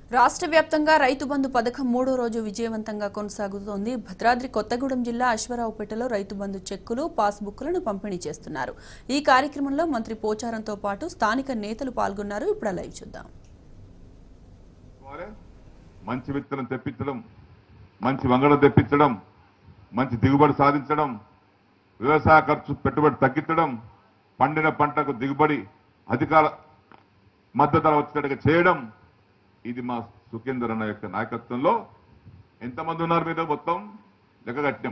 రాష్ట్ర వ్యాప్తంగా రైతు బంధు పథకం మూడో రోజు విజయవంతంగా కొనసాగుతోంది భద్రాద్రి కొత్తగూడెం జిల్లా అశ్వరావుపేటలో రైతు బంధు చెక్కులు పాస్బుక్లను పంపిణీ చేస్తున్నారు ఈ కార్యక్రమంలో మంత్రి పోచారంతో పాటు స్థానిక నేతలు పాల్గొన్నారు ఇప్పుడు లైవ్ చూద్దాం చేసుకోవాలి. మంచి విత్తనం తెప్పించడం మంచి వంగడం తెప్పించడం మంచి దిగుబడి సాధించడం వ్యవసాయ ఖర్చు పెట్టుబడి తగ్గించడం పండిన పంటకు దిగుబడి అధికార మద్దతు ధర వచ్చేటట్టుగా చేయడం ఇది మా సుఖేందర్ అన్న యొక్క నాయకత్వంలో ఎంతమంది ఉన్నారు మీరు మొత్తం లెక్క కట్టాం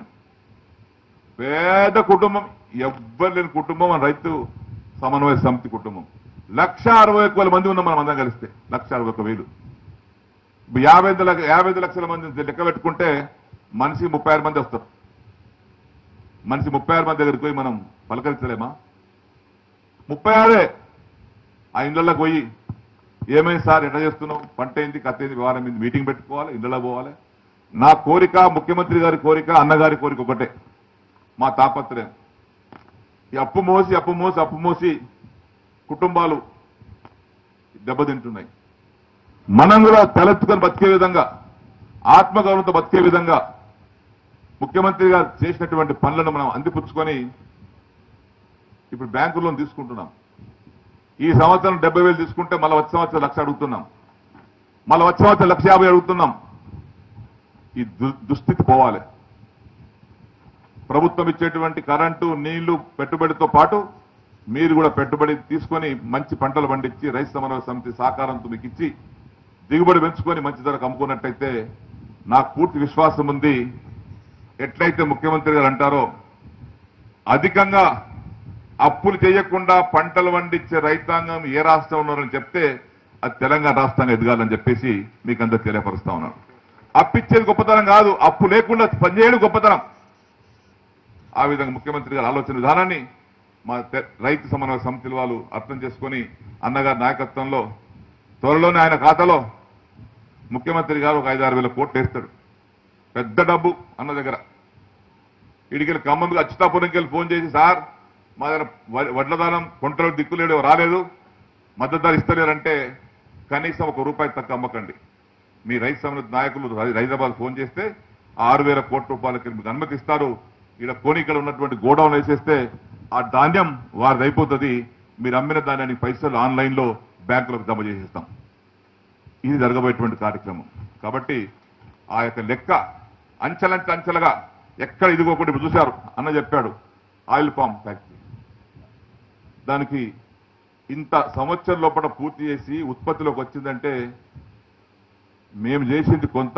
పేద కుటుంబం ఎవ్వరు లేని కుటుంబం మన రైతు సమన్వయ సమితి కుటుంబం లక్ష అరవై ఒక్క వేల మంది ఉన్నాం మనం అందరం కలిస్తే లక్ష అరవై ఒక్క వేలు ఇప్పుడు యాభై ఐదు లక్ష యాభై ఐదు లక్షల మంది లెక్క పెట్టుకుంటే మనిషి ముప్పై ఆరు మంది వస్తారు మనిషి ముప్పై ఆరు మంది దగ్గరికి పోయి మనం పలకరించలేమా ముప్పై ఆరే ఆ ఇళ్ళకి పోయి ఏమైంది సార్ ఎట్లా చేస్తున్నావు పంట ఏంది కథ ఏంది వ్యవహారం ఏంది మీటింగ్ పెట్టుకోవాలి ఇళ్ళలో పోవాలి నా కోరిక ముఖ్యమంత్రి గారి కోరిక అన్నగారి కోరిక ఒకటే మా తాపత్రయం ఈ అప్పు మోసి అప్పు మోసి అప్పు మోసి కుటుంబాలు దెబ్బతింటున్నాయి మనం కూడా తలెత్తుకొని బతికే విధంగా ఆత్మగౌరవంతో బతికే విధంగా ముఖ్యమంత్రి గారు చేసినటువంటి పనులను మనం అందిపుచ్చుకొని ఇప్పుడు బ్యాంకు లోన్ తీసుకుంటున్నాం ఈ సంవత్సరం డెబ్బై వేలు తీసుకుంటే మళ్ళీ వచ్చే సంవత్సరం లక్ష అడుగుతున్నాం మళ్ళీ వచ్చే సంవత్సరం లక్ష యాభై అడుగుతున్నాం ఈ దు- దుస్థితి పోవాలి ప్రభుత్వం ఇచ్చేటువంటి కరెంటు నీళ్లు పెట్టుబడితో పాటు మీరు కూడా పెట్టుబడి తీసుకొని మంచి పంటలు పండించి రైతు సమన్వయ సమితి సహకారంతో మీకు ఇచ్చి దిగుబడి పెంచుకొని మంచి ధరకు అమ్ముకున్నట్టయితే నాకు పూర్తి విశ్వాసం ఉంది ఎట్లయితే ముఖ్యమంత్రి గారు అంటారో అధికంగా అప్పులు చేయకుండా పంటలు పండించే రైతాంగం ఏ రాష్ట్రం ఉన్నారని చెప్తే అది తెలంగాణ రాష్ట్రంగా ఎదగాలని చెప్పేసి మీకు అందరు తెలియపరుస్తా ఉన్నాను అప్పిచ్చేది గొప్పతనం కాదు అప్పు లేకుండా పనిచేయడం గొప్పతనం ఆ విధంగా ముఖ్యమంత్రి గారి ఆలోచన విధానాన్ని మా తె- రైతు సమన్వయ సమితుల వాళ్ళు అర్థం చేసుకొని అన్నగారి నాయకత్వంలో త్వరలోనే ఆయన ఖాతాలో ముఖ్యమంత్రి గారు ఒక ఐదారు వేల కోట్లు వేస్తాడు పెద్ద డబ్బు అన్న దగ్గర ఇడికెళ్ళి ఖమ్మంకి అచ్యుతాపురంకి వెళ్ళి ఫోన్ చేసి సార్ మా దగ్గర వ- వడ్ల దానం కొంటలో దిక్కులేడు రాలేదు మద్దతు ధర ఇస్తలేరంటే కనీసం ఒక రూపాయి తక్కువ అమ్మకండి మీ రైతు సమితి నాయకులు హై- హైదరాబాద్ ఫోన్ చేస్తే ఆరు వేల కోట్ల రూపాయలకి మీకు అనుమతిస్తారు ఇక్కడ కొని ఇక్కడ ఉన్నటువంటి గోడౌన్ వేసేస్తే ఆ ధాన్యం వారిది అయిపోతుంది మీరు అమ్మిన ధాన్యానికి పైసలు ఆన్లైన్ లో బ్యాంకులకు జమ చేసేస్తాం ఇది జరగబోయేటువంటి కార్యక్రమం కాబట్టి ఆ యొక్క లెక్క అంచెలంచె అంచెలుగా ఎక్కడ ఇదిగోకుండా ఇప్పుడు చూశారు అన్న చెప్పాడు ఆయిల్ పామ్ ఫ్యాక్టరీ దానికి ఇంత సంవత్సరం లోపల పూర్తి చేసి ఉత్పత్తిలోకి వచ్చిందంటే మేము చేసింది కొంత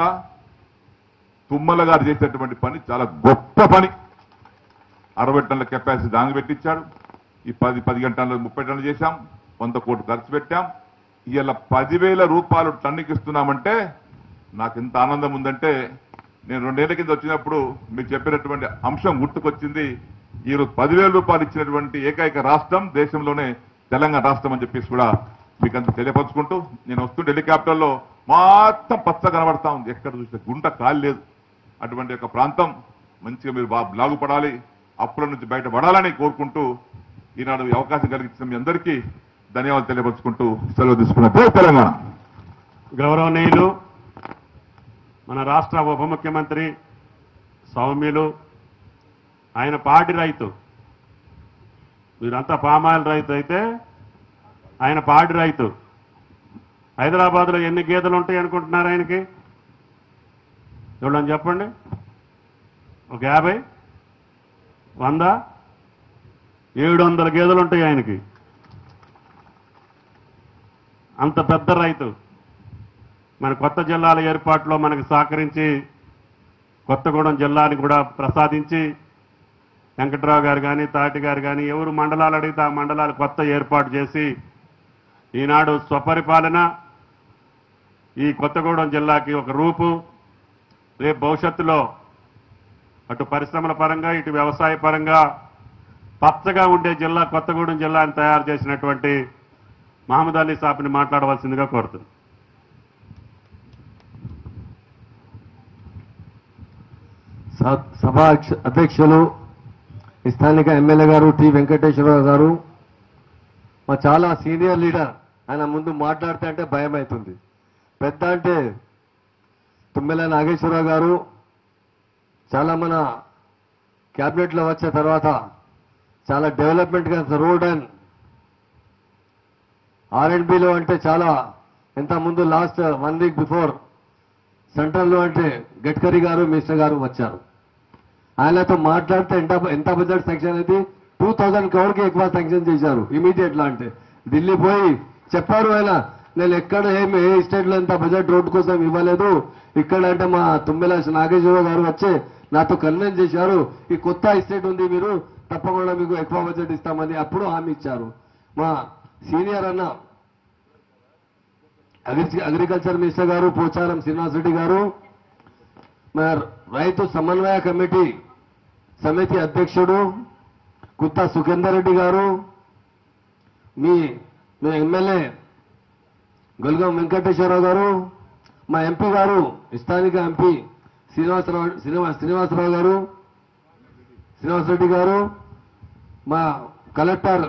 తుమ్మల గారు చేసేటువంటి పని చాలా గొప్ప పని అరవై టన్నుల కెపాసిటీ దానికి పెట్టించాడు ఈ పది పది గంటల్లో ముప్పై టన్నులు చేశాం వంద కోట్లు ఖర్చు పెట్టాం ఇవాళ పదివేల రూపాయలు టన్నుకి ఇస్తున్నామంటే నాకు ఎంత ఆనందం ఉందంటే నేను రెండేళ్ల కింద వచ్చినప్పుడు మీకు చెప్పినటువంటి అంశం గుర్తుకొచ్చింది ఈరోజు పదివేల రూపాయలు ఇచ్చినటువంటి ఏకైక రాష్ట్రం దేశంలోనే తెలంగాణ రాష్ట్రం అని చెప్పేసి కూడా మీకు అంత తెలియపరుచుకుంటూ నేను వస్తుంటే హెలికాప్టర్లో మొత్తం పచ్చ కనబడతా ఉంది ఎక్కడ చూస్తే గుంట కాలి లేదు అటువంటి యొక్క ప్రాంతం మంచిగా మీరు బా బాగుపడాలి అప్పుల నుంచి బయటపడాలని కోరుకుంటూ ఈనాడు ఈ అవకాశం కలిగించిన మీ అందరికీ ధన్యవాదాలు తెలియపరుచుకుంటూ సెలవు తీసుకున్న జై తెలంగాణ గౌరవనీయులు మన రాష్ట్ర ఉప ముఖ్యమంత్రి సౌమ్యులు ఆయన పాడి రైతు మీరంతా పామాయిల్ రైతు అయితే ఆయన పాడి రైతు హైదరాబాద్లో ఎన్ని గేదెలు ఉంటాయి అనుకుంటున్నారు ఆయనకి ఎవడని చెప్పండి ఒక యాభై వంద ఏడు వందల గేదెలు ఉంటాయి ఆయనకి అంత పెద్ద రైతు మన కొత్త జిల్లాల ఏర్పాటులో మనకు సహకరించి కొత్తగూడెం జిల్లాని కూడా ప్రసాదించి వెంకట్రావు గారు కానీ తాటి గారు కానీ ఎవరు మండలాలు అడిగితే ఆ మండలాలు కొత్త ఏర్పాటు చేసి ఈనాడు స్వపరిపాలన ఈ కొత్తగూడెం జిల్లాకి ఒక రూపు రేపు భవిష్యత్తులో అటు పరిశ్రమల పరంగా ఇటు వ్యవసాయ పరంగా పచ్చగా ఉండే జిల్లా కొత్తగూడెం జిల్లాని తయారు చేసినటువంటి మహమ్మద్ అలీ సాబ్ని మాట్లాడవలసిందిగా కోరుతుంది స- సభ అక్ష- అధ్యక్షులు స్థానిక ఎమ్మెల్యే గారు టి వెంకటేశ్వరరావు గారు మా చాలా సీనియర్ లీడర్ ఆయన ముందు మాట్లాడితే అంటే భయం అవుతుంది పెద్ద అంటే తుమ్మెల నాగేశ్వరరావు గారు చాలా మన క్యాబినెట్లో వచ్చిన తర్వాత చాలా డెవలప్మెంట్గా రోడ్ అండ్ ఆర్ అండ్ బిలో అంటే చాలా ఎంత ముందు లాస్ట్ వన్ వీక్ బిఫోర్ సెంట్రల్లో అంటే గడ్కరీ గారు మినిస్టర్ గారు వచ్చారు ఆయనతో మాట్లాడితే ఎంత ఎంత బడ్జెట్ శాంక్షన్ అయితే టూ థౌజండ్ క్రోడ్కి ఎక్కువ శాంక్షన్ చేశారు ఇమీడియట్లా అంటే ఢిల్లీ పోయి చెప్పారు ఆయన నేను ఎక్కడ ఏం ఏ స్టేట్లో ఎంత బడ్జెట్ రోడ్డు కోసం ఇవ్వలేదు ఇక్కడ అంటే మా తుమ్మెల నాగేశ్వరరావు గారు వచ్చి నాతో కన్వెన్స్ చేశారు ఈ కొత్త ఎస్టేట్ ఉంది మీరు తప్పకుండా మీకు ఎక్కువ బడ్జెట్ ఇస్తామని అప్పుడు హామీ ఇచ్చారు మా సీనియర్ అన్న అగ్రి అగ్రికల్చర్ మినిస్టర్ గారు పోచారం శ్రీనివాస్ రెడ్డి గారు మరి రైతు సమన్వయ కమిటీ సమితి అధ్యక్షుడు కుత్తా సుఖేందర్ రెడ్డి గారు మీ మీ ఎమ్మెల్యే గొల్గం వెంకటేశ్వరరావు గారు మా ఎంపీ గారు స్థానిక ఎంపీ శ్రీనివాసరావు శ్రీనివాస్ శ్రీనివాసరావు గారు శ్రీనివాస్ రెడ్డి గారు మా కలెక్టర్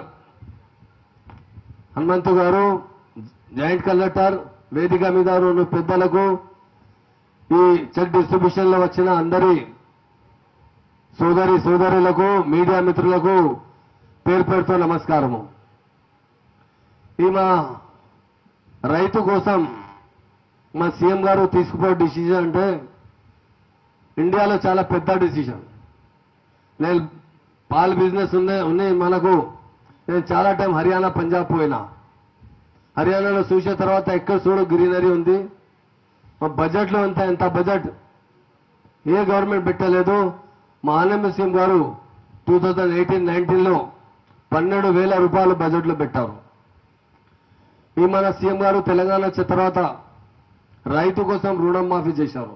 హనుమంతు గారు జాయింట్ కలెక్టర్ వేదిక మీద ఉన్న పెద్దలకు ఈ చెక్ డిస్ట్రిబ్యూషన్ లో వచ్చిన అందరి సోదరి సోదరులకు మీడియా మిత్రులకు పేరు పేరుతో నమస్కారము ఈ మా రైతు కోసం మా సీఎం గారు తీసుకుపోయే డిసిజన్ అంటే ఇండియాలో చాలా పెద్ద డిసిజన్ నేను పాల్ బిజినెస్ ఉంది ఉన్నాయి మనకు నేను చాలా టైం హర్యానా పంజాబ్ పోయినా హర్యానాలో చూసిన తర్వాత ఎక్కడ చూడు గ్రీనరీ ఉంది మా బడ్జెట్లో ఎంత ఎంత బడ్జెట్ ఏ గవర్నమెంట్ పెట్టలేదు మా ఆనంద సీఎం గారు టూ థౌజండ్ ఎయిటీన్ నైన్టీన్లో పన్నెండు వేల రూపాయలు బడ్జెట్లో పెట్టారు ఈ మన సీఎం గారు తెలంగాణ వచ్చిన తర్వాత రైతు కోసం రుణం మాఫీ చేశారు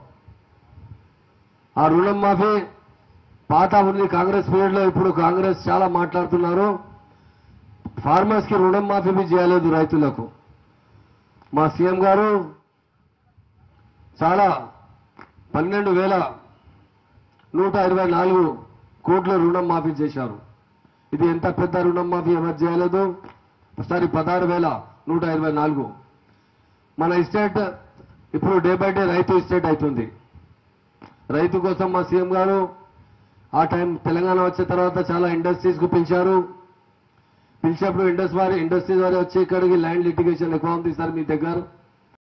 ఆ రుణం మాఫీ పాత ఉంది కాంగ్రెస్ పీరియడ్ లో ఇప్పుడు కాంగ్రెస్ చాలా మాట్లాడుతున్నారు ఫార్మర్స్ కి రుణం మాఫీ బి చేయలేదు రైతులకు మా సీఎం గారు చాలా పన్నెండు వేల నూట ఇరవై నాలుగు కోట్ల రుణం మాఫీ చేశారు ఇది ఎంత పెద్ద రుణం మాఫీ ఎవరు చేయలేదు సారీ పదహారు వేల నూట ఇరవై నాలుగు మన స్టేట్ ఇప్పుడు డే బై డే రైతు స్టేట్ అవుతుంది రైతు కోసం మా సీఎం గారు ఆ టైం తెలంగాణ వచ్చిన తర్వాత చాలా ఇండస్ట్రీస్ కు పిలిచారు పిలిచినప్పుడు ఇండస్ వారి ఇండస్ట్రీస్ వారి వచ్చి ఇక్కడికి ల్యాండ్ లిటిగేషన్ ఎక్కువ ఉంది సార్ మీ దగ్గర